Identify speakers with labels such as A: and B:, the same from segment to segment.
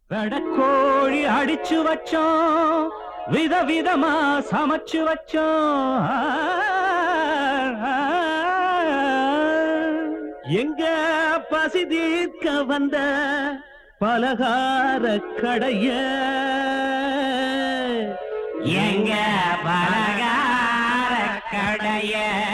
A: வெடக்கோழி அடிச்சு வச்சோம் விதவிதமா சமைச்சு வச்சோம் எங்க பசி தீர்க்க வந்த பலகார கடைய
B: எங்க பலகார கடைய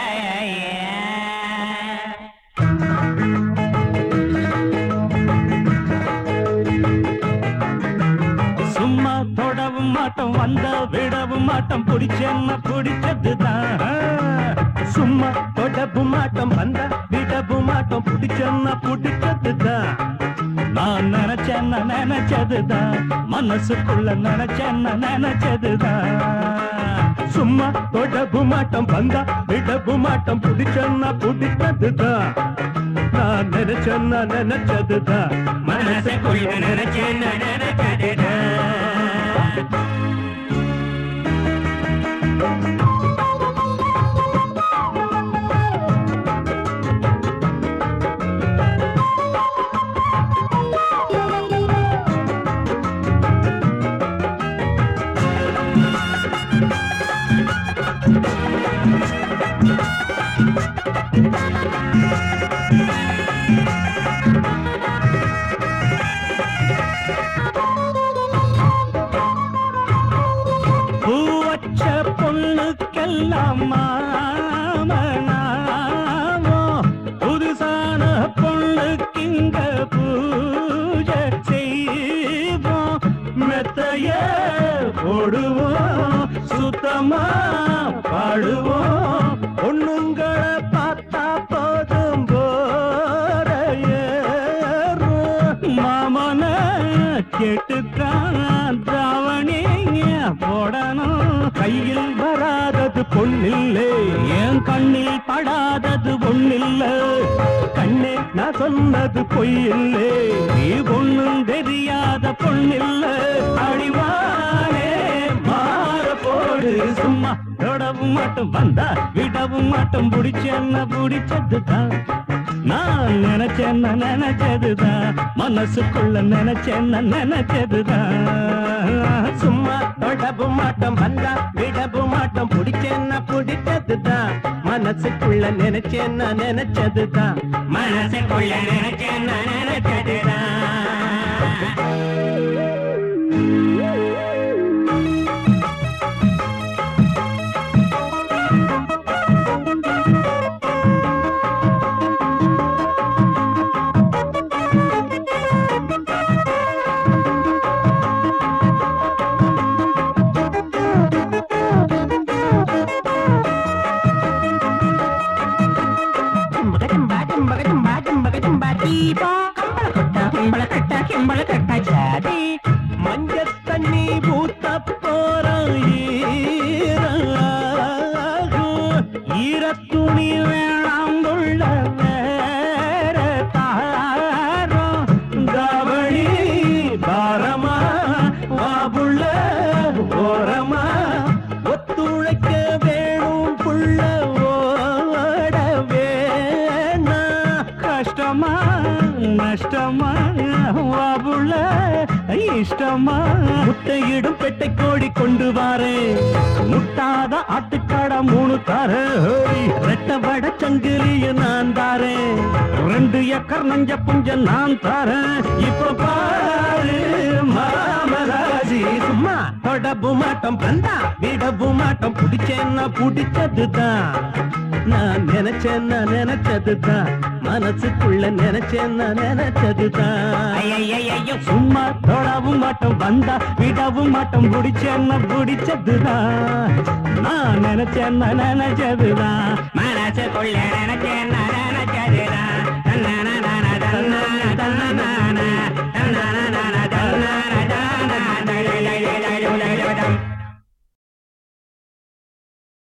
A: சும்மா தொடவும் மாட்டோம் வந்த விடவும் மாட்டோம் பிடிச்சென்ன பிடிச்சதுதான் சும்மா தொடவும் மாட்டோம் வந்த விடவும் மாட்டோம் பிடிச்சென்ன பிடிச்சதுதான் நான் நினைச்சேன்ன நினைச்சதுதான் மனசுக்குள்ள நினைச்சேன்ன நினைச்சதுதான் சும்மா தொடவும் மாட்டோம் வந்தா விடவும் மாட்டோம் பிடிச்சென்ன பிடிச்சதுதான் நான் நினைச்சேன்ன நினைச்சதுதான்
B: மனசுக்குள்ள நினைச்சேன் நினைச்சதுதான்
A: பூ வச்ச பொண்ணுக்கெல்லாம் மாமனாமோ புதுசான பொண்ணுக்கு இங்க பூஜை செய்வோம் மெத்தைய போடுவோம் சுத்தமா பாடுவோம் பொண்ணுங்களை பார்த்தா போதும் போற ஏறும் மாமன கேட்டுத்தான் தாவணிங்க போடணும் கையில் வராதது பொண்ணில்லை என் கண்ணில் படாதது பொண்ணில்ல கண்ணே நான் சொன்னது பொய்யில்லை நீ பொண்ணும் தெரியாத பொண்ணில்ல அடிவானே மாற போடு சும்மா தொடவும் மாட்டோம் வந்தா விடவும் மாட்டோம் பிடிச்சென்ன பிடிச்சதுதான் நான் நினைச்சேன்ன நினைச்சதுதான் மனசுக்குள்ள நினைச்சேன்ன நினைச்சதுதான் சும்மா தொடவும் மாட்டோம் வந்தா விடவும் மாட்டோம் பிடிச்சேன்ன பிடிச்சதுதான் மனசுக்குள்ள நினைச்சேன்ன நினைச்சதுதான்
B: மனசுக்குள்ள நினைச்சேன் நினைச்சதுதான்
A: மஞ்ச தண்ணி பூத்த போற ஈரத்துணி வேணாம் கொள்ள வேற தாரம் கவளி பாரமா வாபுள்ள ஓரமா ஒத்துழைக்க வேணும் புள்ள ஓட வேணா கஷ்டமா நஷ்டமா வாபுள்ள இஷ்டமா முட்டையிடும் பெட்டை கோழி கொண்டு வாரே முட்டாத ஆட்டுக்காட மூணு தாரு ரெட்ட வட சங்கிலிய நான் தாரேன் ரெண்டு ஏக்கர் நஞ்ச புஞ்ச நான் தாரேன் இப்ப பாரு மாமராஜி சும்மா தொடவு மாட்டோம் பந்தா விடவு மாட்டோம் பிடிச்சேன்னா பிடிச்சதுதான் நான் நினைச்சேன்னா நினைச்சதுதான் மனசுக்குள்ள நினைச்சேன்னா நினைச்சதுதான்
B: ஐயையையோ
A: சும்மா தொடவும் மாட்டோம் வந்தா விடவும் மாட்டோம் பிடிச்சேன்னா பிடிச்சதுதான் நான் நினைச்சேன்னா நினைச்சதுதான்
B: மனசுக்குள்ள நினைச்சேன் நினைச்சதுதான்